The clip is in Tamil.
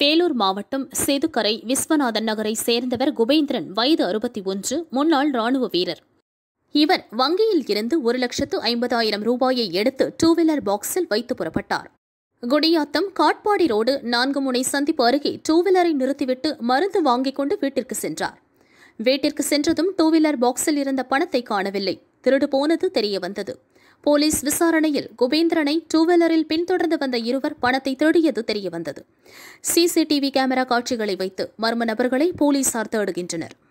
வேலூர் மாவட்டம் சேதுக்கரை விஸ்வநாதன் நகரை சேர்ந்தவர் குபேந்திரன் வயது அறுபத்தி ஒன்று முன்னாள் ராணுவ வீரர் இவர் வங்கியில் இருந்து ஒரு லட்சத்து ஐம்பதாயிரம் ரூபாயை எடுத்து டூ வீலர் பாக்ஸில் வைத்து புறப்பட்டார் குடியாத்தம் காட்பாடி ரோடு நான்கு முனை சந்திப்பு அருகே டூ வீலரை நிறுத்திவிட்டு மருந்து வாங்கிக் கொண்டு வீட்டிற்கு சென்றார் வீட்டிற்கு சென்றதும் டூ வீலர் பாக்ஸில் இருந்த பணத்தை காணவில்லை திருடு போனது தெரிய வந்தது போலீஸ் விசாரணையில் குபேந்திரனை டூ வீலரில் பின்தொடர்ந்து வந்த இருவர் பணத்தை திருடியது தெரிய வந்தது சிசிடிவி கேமரா காட்சிகளை வைத்து மர்ம நபர்களை போலீசார் தேடுகின்றனர்